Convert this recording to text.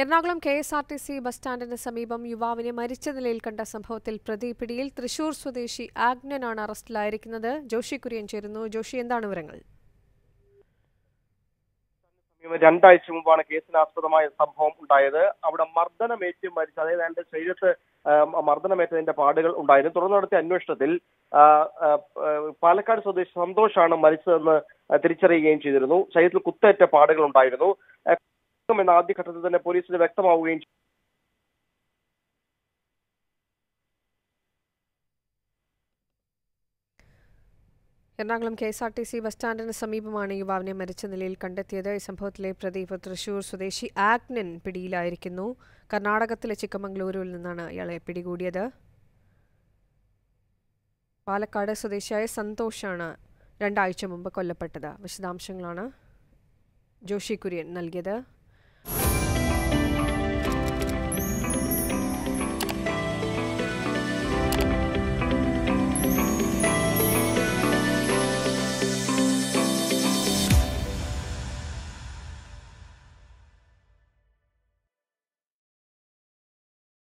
Ernakulam K S R T C bus സ്റ്റാൻഡിന് സമീപം യുവാവിനെ മരിച്ച നിലയിൽ കണ്ട സംഭവത്തിൽ പ്രതി പിടിയിൽ തൃശൂർ സ്വദേശി ആഗ്നനാണ് അറസ്റ്റിലായിരിക്കുന്നത് ജോഷി കുര്യൻ ചേരുന്നു ജോഷി എന്താണ് വിവരങ്ങൾ സമീപം രണ്ടാഴ്ച മുമ്പാണ് കേസിനാസ്പദമായ സംഭവം ഉണ്ടായത് അവിടെ മർദ്ദനമേറ്റ് മരിച്ച അതായത് അയാളുടെ ശരീരത്ത് ആ, മർദ്ദനമേറ്റതിന്റെ പാടുകൾ ഉണ്ടായിരുന്നു തുടർന്ന് നടത്തിയ അന്വേഷണത്തിൽ ആ, ആ, ആ, പാലക്കാട് സ്വദേശി സന്തോഷാണ് മരിച്ചതെന്ന് തിരിച്ചറിയുകയും ചെയ്തിരുന്നു ശരീരത്തിൽ കുത്തേറ്റ പാടുകൾ ഉണ്ടായിരുന്നു ആ, എന്ന ആദ്യഘട്ടത്തിൽ തന്നെ പോലീസിന് വ്യക്തമാവുകയും ചെയ്തു. Ernakulam K S R T C bus സ്റ്റാൻഡിന് സമീപമാണ് യുവാവിനെ മരിച്ച നിലയിൽ കണ്ടെത്തിയത് ഈ സംഭവത്തിലെ പ്രതി ഇപ്പോൾ തൃശൂർ സ്വദേശി ആഗ്നൻ പിടിയിലായിരിക്കുന്നു കർണാടകത്തിലെ ചിക്കമംഗളൂരുവിൽ നിന്നാണ് ഇയാളെ പിടികൂടിയത് പാലക്കാട് സ്വദേശിയായ സന്തോഷാണ് രണ്ടാഴ്ച മുമ്പ് കൊല്ലപ്പെട്ടത് വിശദാംശങ്ങളാണ് ജോഷി കുര്യൻ നൽകിയത്